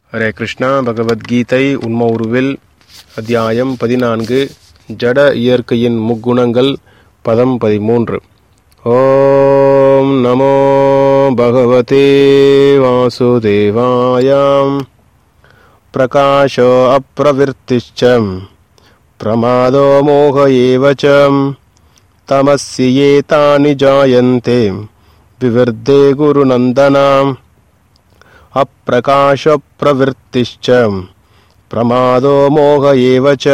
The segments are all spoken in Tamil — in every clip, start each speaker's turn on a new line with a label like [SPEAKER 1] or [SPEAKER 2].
[SPEAKER 1] ஹரே கிருஷ்ணா பகவத்கீதை உண்ம உருவில் அத்தியாயம் பதினான்கு ஜட இயற்கையின் முக்குணங்கள் பதம் பதிமூன்று ஓம் நமோ பகவதே வாசுதேவாயாம் பிரகாஷோ அப்பிரவிற்த்திச்சம் பிரமாதோ மோக ஏவ ச தமஸ்ய ஏதானி ஜாயந்தே விவர்தே குருநந்தனாம் अप्रकाशप्रवृत्तिश्च प्रमादो मोह एव च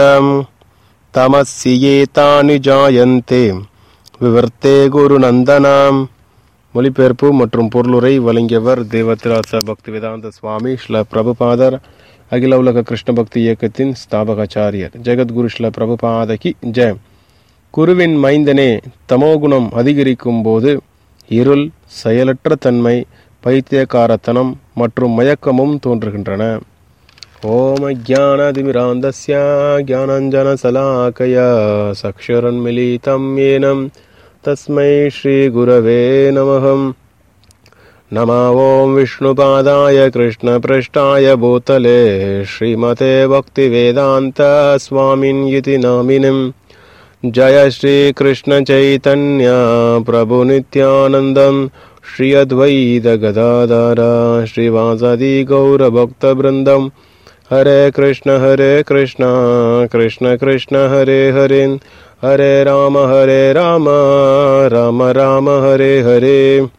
[SPEAKER 1] தமசியேதானி ஜாயந்தே விவர்த்தே குருநந்தனாம் மொழிபெயர்ப்பு மற்றும் பொருளுரை வழங்கியவர் தேவத்திராச பக்தி வேதாந்த சுவாமி ஸ்ல பிரபுபாதர் அகில உலக கிருஷ்ண பக்தி இயக்கத்தின் ஸ்தாபகாச்சாரியர் ஜெகத்குரு ஸ்ல பிரபுபாதகி ஜெயம் குருவின் மைந்தனே தமோகுணம் அதிகரிக்கும் போது இருள் செயலற்ற தன்மை பைத்தியக்காரத்தனம் மற்றும் மயக்கமும் தோன்றுகின்றன ஓம ஜானதிமிராந்தஸ்ய ஜானஞ்சனசலாக்கயா சக்ஷரன்மிலிதம் ஏனம் தஸ்மை ஸ்ரீகுரவே நமகம் नमः ॐ विष्णुपादाय कृष्णपृष्ठाय भूतले श्रीमते भक्तिवेदान्त स्वामिन् इति नामिनिम् जय श्रीकृष्णचैतन्य प्रभुनित्यानन्दम् श्री अद्वैत गदाधर श्रीवासदि गौरभक्तवृन्दम् हरे कृष्ण हरे कृष्ण कृष्ण कृष्ण हरे हरे हरे राम हरे राम राम राम हरे हरे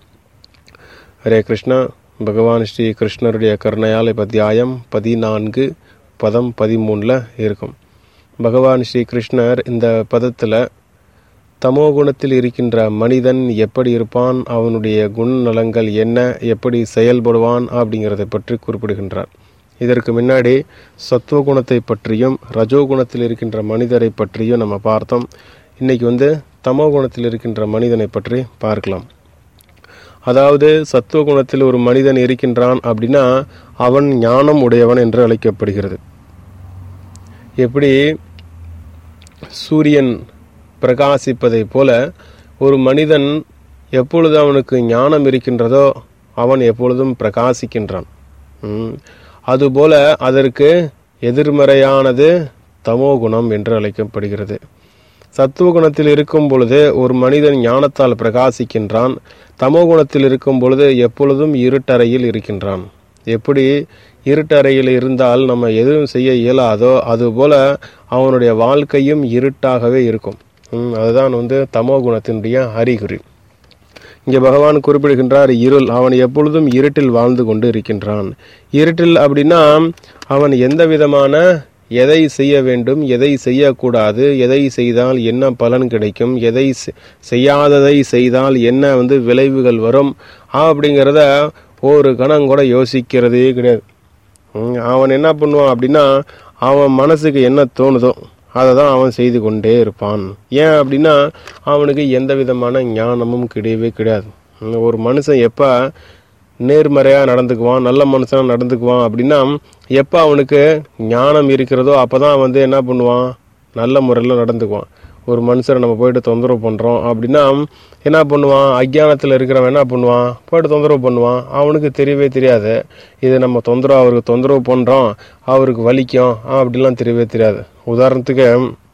[SPEAKER 1] ஹரே கிருஷ்ணா பகவான் ஸ்ரீ கிருஷ்ணருடைய கருணையால் இப்போ அத்தியாயம் பதினான்கு பதம் பதிமூணில் இருக்கும் பகவான் ஸ்ரீ கிருஷ்ணர் இந்த பதத்தில் தமோ குணத்தில் இருக்கின்ற மனிதன் எப்படி இருப்பான் அவனுடைய குணநலங்கள் என்ன எப்படி செயல்படுவான் அப்படிங்கிறதை பற்றி குறிப்பிடுகின்றார் இதற்கு முன்னாடி சத்துவ குணத்தை பற்றியும் ரஜோ குணத்தில் இருக்கின்ற மனிதரை பற்றியும் நம்ம பார்த்தோம் இன்னைக்கு வந்து தமோ குணத்தில் இருக்கின்ற மனிதனை பற்றி பார்க்கலாம் அதாவது சத்துவ குணத்தில் ஒரு மனிதன் இருக்கின்றான் அப்படின்னா அவன் ஞானம் உடையவன் என்று அழைக்கப்படுகிறது எப்படி சூரியன் பிரகாசிப்பதை போல ஒரு மனிதன் எப்பொழுது அவனுக்கு ஞானம் இருக்கின்றதோ அவன் எப்பொழுதும் பிரகாசிக்கின்றான் அதுபோல அதற்கு எதிர்மறையானது தமோ குணம் என்று அழைக்கப்படுகிறது சத்துவ குணத்தில் இருக்கும் பொழுது ஒரு மனிதன் ஞானத்தால் பிரகாசிக்கின்றான் தமோ குணத்தில் இருக்கும் பொழுது எப்பொழுதும் இருட்டறையில் இருக்கின்றான் எப்படி இருட்டறையில் இருந்தால் நம்ம எதுவும் செய்ய இயலாதோ அதுபோல அவனுடைய வாழ்க்கையும் இருட்டாகவே இருக்கும் அதுதான் வந்து தமோ குணத்தினுடைய அறிகுறி இங்கே பகவான் குறிப்பிடுகின்றார் இருள் அவன் எப்பொழுதும் இருட்டில் வாழ்ந்து கொண்டு இருக்கின்றான் இருட்டில் அப்படின்னா அவன் எந்த விதமான எதை செய்ய வேண்டும் எதை செய்யக்கூடாது எதை செய்தால் என்ன பலன் கிடைக்கும் எதை செய்யாததை செய்தால் என்ன வந்து விளைவுகள் வரும் அப்படிங்கிறத ஒரு கணம் கூட யோசிக்கிறதே கிடையாது அவன் என்ன பண்ணுவான் அப்படின்னா அவன் மனசுக்கு என்ன தோணுதோ அதை தான் அவன் செய்து கொண்டே இருப்பான் ஏன் அப்படின்னா அவனுக்கு எந்த விதமான ஞானமும் கிடையவே கிடையாது ஒரு மனுஷன் எப்போ நேர்மறையாக நடந்துக்குவான் நல்ல மனுஷனாக நடந்துக்குவான் அப்படின்னா எப்போ அவனுக்கு ஞானம் இருக்கிறதோ அப்போ தான் வந்து என்ன பண்ணுவான் நல்ல முறையில் நடந்துக்குவான் ஒரு மனுஷரை நம்ம போயிட்டு தொந்தரவு பண்ணுறோம் அப்படின்னா என்ன பண்ணுவான் அஜ்ஞானத்தில் இருக்கிறவன் என்ன பண்ணுவான் போயிட்டு தொந்தரவு பண்ணுவான் அவனுக்கு தெரியவே தெரியாது இது நம்ம தொந்தரவு அவருக்கு தொந்தரவு பண்ணுறோம் அவருக்கு வலிக்கும் அப்படிலாம் தெரியவே தெரியாது உதாரணத்துக்கு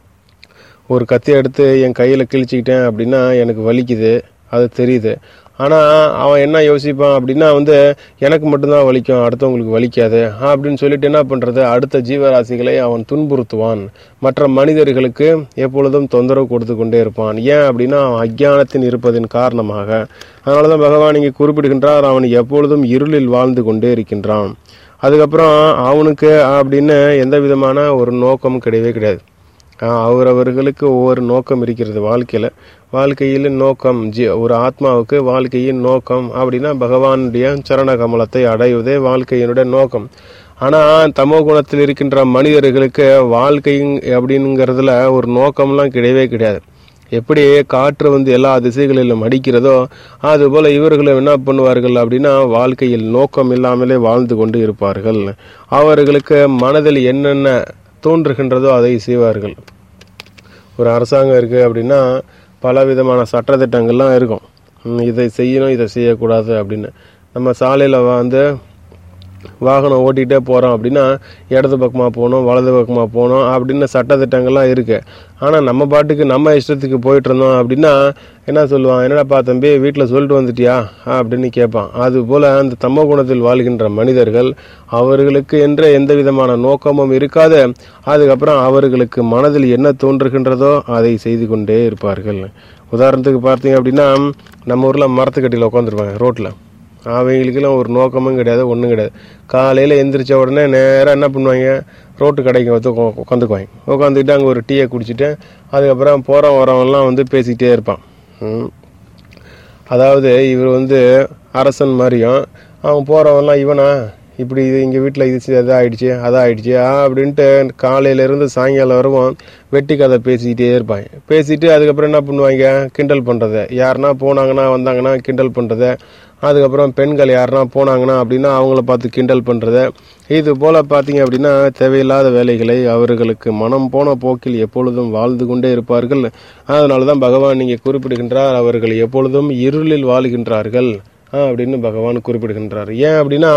[SPEAKER 1] ஒரு கத்தி எடுத்து என் கையில் கிழிச்சிக்கிட்டேன் அப்படின்னா எனக்கு வலிக்குது அது தெரியுது ஆனால் அவன் என்ன யோசிப்பான் அப்படின்னா வந்து எனக்கு மட்டும்தான் வலிக்கும் அடுத்தவங்களுக்கு வலிக்காது அப்படின்னு சொல்லிட்டு என்ன பண்ணுறது அடுத்த ஜீவராசிகளை அவன் துன்புறுத்துவான் மற்ற மனிதர்களுக்கு எப்பொழுதும் தொந்தரவு கொடுத்து கொண்டே இருப்பான் ஏன் அப்படின்னா அவன் அஜ்ஞானத்தின் இருப்பதன் காரணமாக அதனால தான் பகவான் இங்கே குறிப்பிடுகின்றார் அவன் எப்பொழுதும் இருளில் வாழ்ந்து கொண்டே இருக்கின்றான் அதுக்கப்புறம் அவனுக்கு அப்படின்னு எந்த விதமான ஒரு நோக்கம் கிடையவே கிடையாது அவரவர்களுக்கு ஒவ்வொரு நோக்கம் இருக்கிறது வாழ்க்கையில் வாழ்க்கையில் நோக்கம் ஜி ஒரு ஆத்மாவுக்கு வாழ்க்கையின் நோக்கம் அப்படின்னா பகவானுடைய சரண கமலத்தை அடைவதே வாழ்க்கையினுடைய நோக்கம் ஆனால் தமோ குணத்தில் இருக்கின்ற மனிதர்களுக்கு வாழ்க்கை அப்படிங்கிறதுல ஒரு நோக்கம்லாம் கிடையவே கிடையாது எப்படி காற்று வந்து எல்லா திசைகளிலும் அடிக்கிறதோ அதுபோல் இவர்களும் என்ன பண்ணுவார்கள் அப்படின்னா வாழ்க்கையில் நோக்கம் இல்லாமலே வாழ்ந்து கொண்டு இருப்பார்கள் அவர்களுக்கு மனதில் என்னென்ன தோன்றுகின்றதோ அதை செய்வார்கள் ஒரு அரசாங்கம் இருக்குது அப்படின்னா பல விதமான சட்டத்திட்டங்கள்லாம் இருக்கும் இதை செய்யணும் இதை செய்யக்கூடாது அப்படின்னு நம்ம சாலையில் வந்து வாகனம் ஓட்டிகிட்டே போகிறோம் அப்படின்னா இடது பக்கமாக போகணும் வலது பக்கமாக போகணும் அப்படின்னு சட்டத்திட்டங்கள்லாம் இருக்குது ஆனால் நம்ம பாட்டுக்கு நம்ம இஷ்டத்துக்கு போயிட்டு இருந்தோம் அப்படின்னா என்ன சொல்லுவான் என்னடாப்பா தம்பி வீட்டில் சொல்லிட்டு வந்துட்டியா அப்படின்னு கேட்பான் அதுபோல் அந்த தமோ குணத்தில் வாழ்கின்ற மனிதர்கள் அவர்களுக்கு என்ற எந்த விதமான நோக்கமும் இருக்காது அதுக்கப்புறம் அவர்களுக்கு மனதில் என்ன தோன்றுகின்றதோ அதை செய்து கொண்டே இருப்பார்கள் உதாரணத்துக்கு பார்த்தீங்க அப்படின்னா நம்ம ஊரில் மரத்துக்கட்டியில் உட்காந்துருப்பாங்க ரோட்டில் அவங்களுக்கெல்லாம் ஒரு நோக்கமும் கிடையாது ஒன்றும் கிடையாது காலையில் எந்திரிச்ச உடனே நேராக என்ன பண்ணுவாங்க ரோட்டு கடைக்கு வந்து உக்கா- உட்காந்துக்குவாங்க உட்காந்துக்கிட்டு அங்கே ஒரு டீயை குடிச்சிட்டு அதுக்கப்புறம் போகிறவன் வரவன்லாம் வந்து பேசிக்கிட்டே இருப்பான் ம். அதாவது இவர் வந்து அரசன் மாதிரியும் அவன் போகிறவன்லாம் இவனா இப்படி இது எங்கள் வீட்டில் இது செ- அது ஆயிடுச்சு அதான் ஆயிடுச்சு ஆ அப்படின்ட்டு காலையிலேருந்து சாயங்காலம் வரவும் வெட்டி கதை பேசிக்கிட்டே இருப்பாங்க பேசிட்டு அதுக்கப்புறம் என்ன பண்ணுவாங்க கிண்டல் பண்ணுறத யாருன்னா போனாங்கன்னா வந்தாங்கன்னா கிண்டல் பண்ணுறத அதுக்கப்புறம் பெண்கள் யாருன்னா போனாங்கன்னா அப்படின்னா அவங்கள பார்த்து கிண்டல் பண்ணுறத இது போல் பார்த்தீங்க அப்படின்னா தேவையில்லாத வேலைகளை அவர்களுக்கு மனம் போன போக்கில் எப்பொழுதும் வாழ்ந்து கொண்டே இருப்பார்கள் அதனால தான் பகவான் இங்கே குறிப்பிடுகின்றார் அவர்கள் எப்பொழுதும் இருளில் வாழ்கின்றார்கள் ஆ, அப்படின்னு பகவான் குறிப்பிடுகின்றார் ஏன் அப்படின்னா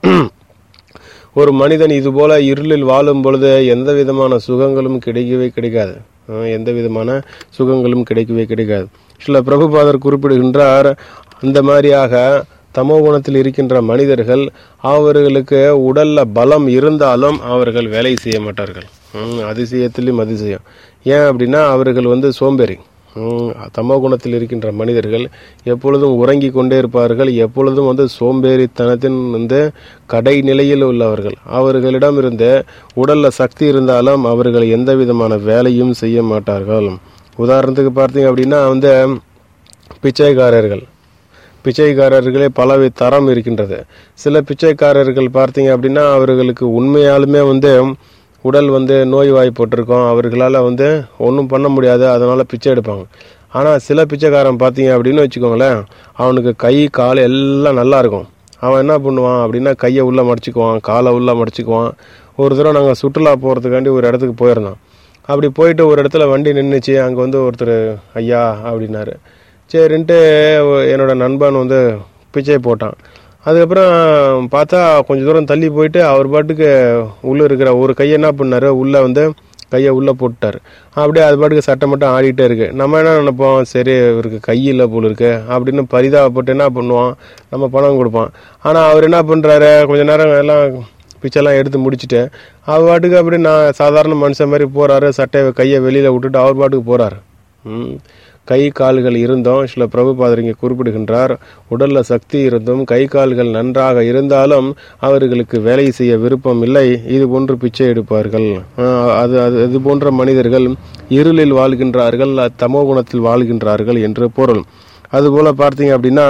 [SPEAKER 1] ஒரு மனிதன் இது போல இருளில் வாழும் பொழுது எந்த விதமான சுகங்களும் கிடைக்கவே கிடைக்காது அஹ் எந்த விதமான சுகங்களும் கிடைக்கவே கிடைக்காது சில பிரபுபாதர் குறிப்பிடுகின்றார் அந்த மாதிரியாக தமோ குணத்தில் இருக்கின்ற மனிதர்கள் அவர்களுக்கு உடல்ல பலம் இருந்தாலும் அவர்கள் வேலை செய்ய மாட்டார்கள் ஹம், அதிசயத்திலும் அதிசயம் ஏன் அப்படின்னா அவர்கள் வந்து சோம்பேறி ஹம், தமோ குணத்தில் இருக்கின்ற மனிதர்கள் எப்பொழுதும் உறங்கி கொண்டே இருப்பார்கள் எப்பொழுதும் வந்து சோம்பேறித்தனத்தின் வந்து கடை நிலையில் உள்ளவர்கள் அவர்களிடம் இருந்து உடல்ல சக்தி இருந்தாலும் அவர்கள் எந்த விதமான வேலையும் செய்ய மாட்டார்கள் உதாரணத்துக்கு பார்த்தீங்க அப்படின்னா வந்து பிச்சைக்காரர்கள் பிச்சைக்காரர்களே பல வி- தரம் இருக்கின்றது சில பிச்சைக்காரர்கள் பார்த்தீங்க அப்படின்னா அவர்களுக்கு உண்மையாலுமே வந்து உடல் வந்து நோய் வாய்ப்பட்டிருக்கும் அவர்களால் வந்து ஒன்றும் பண்ண முடியாது அதனால பிச்சை எடுப்பாங்க ஆனால் சில பிச்சைக்காரன் பார்த்தீங்க அப்படின்னு வச்சுக்கோங்களேன் அவனுக்கு கை கால் எல்லாம் நல்லா இருக்கும் அவன் என்ன பண்ணுவான் அப்படின்னா கையை உள்ளே மடிச்சுக்குவான் காலை உள்ளே மடிச்சுக்குவான் ஒரு தடவை நாங்கள் சுற்றுலா போகிறதுக்காண்டி ஒரு இடத்துக்கு போயிருந்தோம் அப்படி போயிட்டு ஒரு இடத்துல வண்டி நின்றுச்சு அங்கே வந்து ஒருத்தர் ஐயா அப்படின்னாரு சரின்ட்டு என்னோட நண்பன் வந்து பிச்சை போட்டான் அதுக்கப்புறம் பார்த்தா கொஞ்சம் தூரம் தள்ளி போயிட்டு அவர் பாட்டுக்கு உள்ளே இருக்கிற ஒரு கையை என்ன பண்ணாரு உள்ளே வந்து கையை உள்ளே போட்டார் அப்படியே அது பாட்டுக்கு சட்டை மட்டும் ஆடிட்டே இருக்கு நம்ம என்ன நினைப்போம் சரி இவருக்கு கை இல்லை போல இருக்கு அப்படின்னு பரிதாபப்பட்டு என்ன பண்ணுவோம் நம்ம பணம் கொடுப்போம் ஆனால் அவர் என்ன பண்ணுறாரு கொஞ்ச நேரம் எல்லாம் பிச்செல்லாம் எடுத்து முடிச்சுட்டு அவர் பாட்டுக்கு அப்படி நான் சாதாரண மனுஷன் மாதிரி போறாரு சட்டையை கையை வெளியில விட்டுட்டு அவர் பாட்டுக்கு போறாரு ம். கை கால்கள் இருந்தும் சில பிரபுபாதர் இங்கே குறிப்பிடுகின்றார் உடல்ல சக்தி இருந்தும் கை கால்கள் நன்றாக இருந்தாலும் அவர்களுக்கு வேலை செய்ய விருப்பம் இல்லை இது போன்று பிச்சை எடுப்பார்கள் ஆஹ் அது அது இது போன்ற மனிதர்கள் இருளில் வாழ்கின்றார்கள் தமோ குணத்தில் வாழ்கின்றார்கள் என்று பொருள் அதுபோல பார்த்தீங்க அப்படின்னா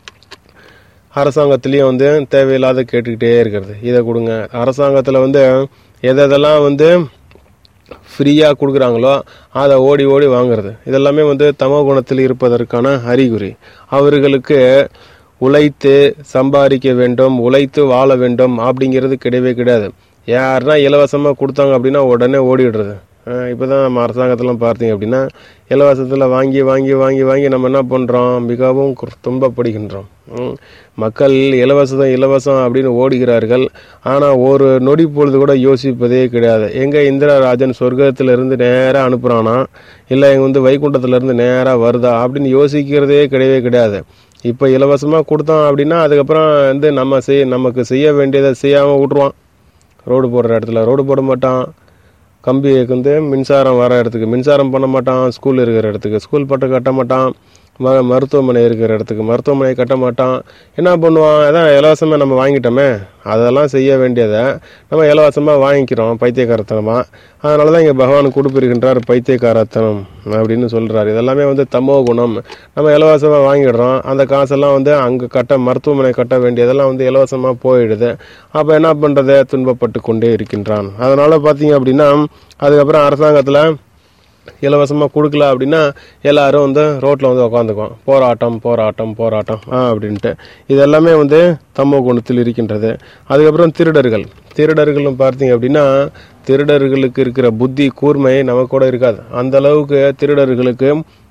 [SPEAKER 1] அரசாங்கத்திலையும் வந்து தேவையில்லாத கேட்டுக்கிட்டே இருக்கிறது இதை கொடுங்க அரசாங்கத்தில் வந்து எதை எதெல்லாம் வந்து ஃப்ரீயாக கொடுக்குறாங்களோ அதை ஓடி ஓடி வாங்குறது இதெல்லாமே வந்து தமோ குணத்தில் இருப்பதற்கான அறிகுறி அவர்களுக்கு உழைத்து சம்பாதிக்க வேண்டும் உழைத்து வாழ வேண்டும் அப்படிங்கிறது கிடையவே கிடையாது யாருன்னா இலவசமாக கொடுத்தாங்க அப்படின்னா உடனே ஓடிடுறது இப்போ தான் நம்ம அரசாங்கத்தெல்லாம் பார்த்தீங்க அப்படின்னா இலவசத்தில் வாங்கி வாங்கி வாங்கி வாங்கி நம்ம என்ன பண்ணுறோம் மிகவும் குர்- துன்பப்படுகின்றோம் ம். மக்கள் இலவசம் இலவசம் அப்படின்னு ஓடுகிறார்கள் ஆனால் ஒரு நொடி பொழுது கூட யோசிப்பதே கிடையாது எங்கே இந்திரராஜன் சொர்க்கத்திலிருந்து நேராக அனுப்புகிறானா இல்லை இங்கே வந்து வைகுண்டத்திலிருந்து நேராக வருதா அப்படின்னு யோசிக்கிறதே கிடையவே கிடையாது இப்போ இலவசமாக கொடுத்தோம் அப்படின்னா அதுக்கப்புறம் வந்து நம்ம செய் நமக்கு செய்ய வேண்டியதை செய்யாமல் விட்ருவான் ரோடு போடுற இடத்துல ரோடு போட மாட்டான் கம்பிக்கு வந்து மின்சாரம் வர இடத்துக்கு மின்சாரம் பண்ண மாட்டான் ஸ்கூல் இருக்கிற இடத்துக்கு ஸ்கூல் பட்டு கட்ட மாட்டான் ம மருத்துவமனை இருக்கிற இடத்துக்கு மருத்துவமனை கட்ட மாட்டான் என்ன பண்ணுவான் அதான் இலவசமாக நம்ம வாங்கிட்டோமே அதெல்லாம் செய்ய வேண்டியதை நம்ம இலவசமாக வாங்கிக்கிறோம் பைத்தியக்காரத்தனமாக அதனால தான் இங்கே பகவான் கொடுப்பிருக்கின்றார் பைத்தியக்காரத்தனம் அப்படின்னு சொல்கிறார் இதெல்லாமே வந்து தமோ குணம் நம்ம இலவசமாக வாங்கிடுறோம் அந்த காசெல்லாம் வந்து அங்கே கட்ட மருத்துவமனை கட்ட வேண்டியதெல்லாம் வந்து இலவசமாக போயிடுது அப்போ என்ன பண்ணுறது துன்பப்பட்டு கொண்டே இருக்கின்றான் அதனால் பார்த்தீங்க அப்படின்னா அதுக்கப்புறம் அரசாங்கத்தில் இலவசமாக கொடுக்கல அப்படின்னா எல்லாரும் வந்து ரோட்டில் வந்து உட்காந்துக்குவோம் போராட்டம் போராட்டம் போராட்டம் ஆ அப்படின்ட்டு இதெல்லாமே வந்து தம்மோ குணத்தில் இருக்கின்றது அதுக்கப்புறம் திருடர்கள் திருடர்களும் பார்த்தீங்க அப்படின்னா திருடர்களுக்கு இருக்கிற புத்தி கூர்மை நமக்கு கூட இருக்காது அந்த அளவுக்கு திருடர்களுக்கு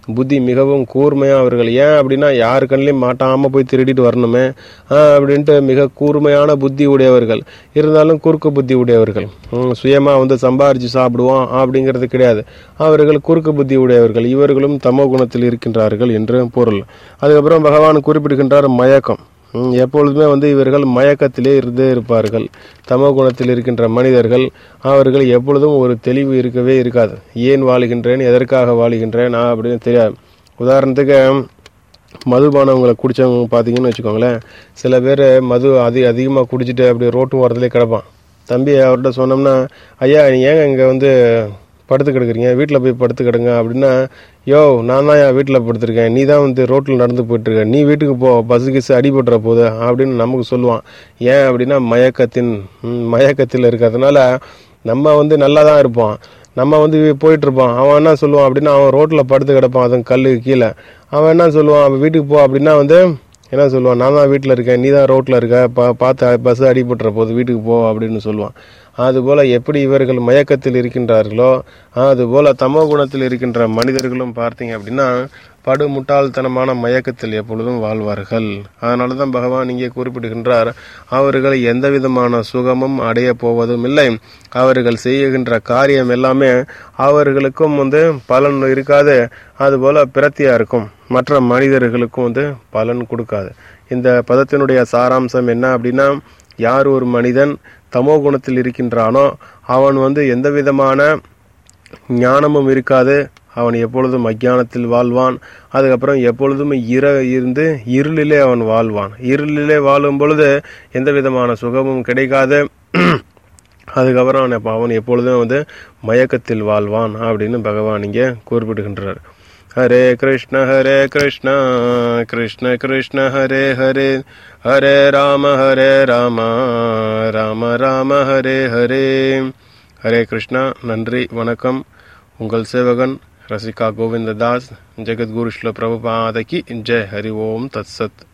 [SPEAKER 1] புத்தி மிகவும் கூர்மையா அவர்கள் ஏன் அப்படின்னா யாரு கண்ணிலையும் மாட்டாம போய் திருடிட்டு வரணுமே ஆஹ் அப்படின்ட்டு மிக கூர்மையான புத்தி உடையவர்கள் இருந்தாலும் குறுக்கு புத்தி உடையவர்கள் ஹம், சுயமா வந்து சம்பாரிச்சு சாப்பிடுவோம் அப்படிங்கிறது கிடையாது அவர்கள் குறுக்கு புத்தி உடையவர்கள் இவர்களும் தமோ குணத்தில் இருக்கின்றார்கள் என்று பொருள் அதுக்கப்புறம் பகவான் குறிப்பிடுகின்றார் மயக்கம் ம், எப்பொழுதுமே வந்து இவர்கள் மயக்கத்திலே இருந்தே இருப்பார்கள் தமோ குணத்தில் இருக்கின்ற மனிதர்கள் அவர்கள் எப்பொழுதும் ஒரு தெளிவு இருக்கவே இருக்காது ஏன் வாழுகின்றேன் எதற்காக வாழுகின்றேன் நான் அப்படின்னு தெரியாது உதாரணத்துக்கு மதுபானவங்களை குடிச்சவங்க பார்த்தீங்கன்னு வச்சுக்கோங்களேன் சில பேர் மது அதி அதிகமாக குடிச்சிட்டு அப்படியே ரோட்டு ஓரத்துலேயே கிடப்பான் தம்பி அவர்கிட்ட சொன்னோம்னா ஐயா நீ ஏங்க இங்கே வந்து படுத்து கிடக்குறீங்க வீட்டில் போய் படுத்து கிடங்க அப்படின்னா யோ நான் தான் என் வீட்டில் படுத்திருக்கேன் நீ தான் வந்து ரோட்டில் நடந்து போயிட்டு இருக்க நீ வீட்டுக்கு போ பஸ்ஸு கிசு அடிபட்டுற போகுது அப்படின்னு நமக்கு சொல்லுவான் ஏன் அப்படின்னா மயக்கத்தின் ம், மயக்கத்தில் இருக்கிறதுனால நம்ம வந்து நல்லா தான் இருப்போம் நம்ம வந்து போயிட்டு இருப்போம் அவன் என்ன சொல்லுவான் அப்படின்னா அவன் ரோட்ல படுத்து கிடப்பான் அதுவும் கல்லுக்கு கீழே அவன் என்ன சொல்லுவான் அவன் வீட்டுக்கு போ அப்படின்னா வந்து என்ன சொல்லுவான் நான் தான் வீட்டில் இருக்கேன் நீ தான் ரோட்டில் இருக்க பா பார்த்து பஸ் அடிபட்டுற போது வீட்டுக்கு போ அப்படின்னு சொல்லுவான் அதுபோல எப்படி இவர்கள் மயக்கத்தில் இருக்கின்றார்களோ அதுபோல தமோ குணத்தில் இருக்கின்ற மனிதர்களும் பார்த்தீங்க அப்படின்னா படு முட்டாள்தனமான மயக்கத்தில் எப்பொழுதும் வாழ்வார்கள் அதனால தான் பகவான் இங்கே குறிப்பிடுகின்றார் அவர்கள் எந்த விதமான சுகமும் அடைய போவதும் இல்லை அவர்கள் செய்கின்ற காரியம் எல்லாமே அவர்களுக்கும் வந்து பலன் இருக்காது அதுபோல பிரத்தியா இருக்கும் மற்ற மனிதர்களுக்கும் வந்து பலன் கொடுக்காது இந்த பதத்தினுடைய சாராம்சம் என்ன அப்படின்னா யார் ஒரு மனிதன் தமோ குணத்தில் இருக்கின்றானோ அவன் வந்து எந்த விதமான ஞானமும் இருக்காது அவன் எப்பொழுதும் அஞ்ஞானத்தில் வாழ்வான் அதுக்கப்புறம் எப்பொழுதும் இர இருந்து இருளிலே அவன் வாழ்வான் இருளிலே வாழும் பொழுது எந்த விதமான சுகமும் கிடைக்காது அதுக்கப்புறம் அவன் அவன் எப்பொழுதும் வந்து மயக்கத்தில் வாழ்வான் அப்படின்னு பகவான் இங்கே குறிப்பிடுகின்றார் ஹரே கிருஷ்ண ஹரே கிருஷ்ண கிருஷ்ண கிருஷ்ண ஹரே ஹரே ஹரே ராம ஹரே ராம ராம ராம ஹரே ஹரே ஹரே கிருஷ்ணா நன்றி வணக்கம் உங்கள் சேவகன் ரசிகா கோவிந்ததாஸ் ஜெகத்குரு ஸ்ல பிரபுபாதகி ஜெய் ஹரி ஓம் தத்சத்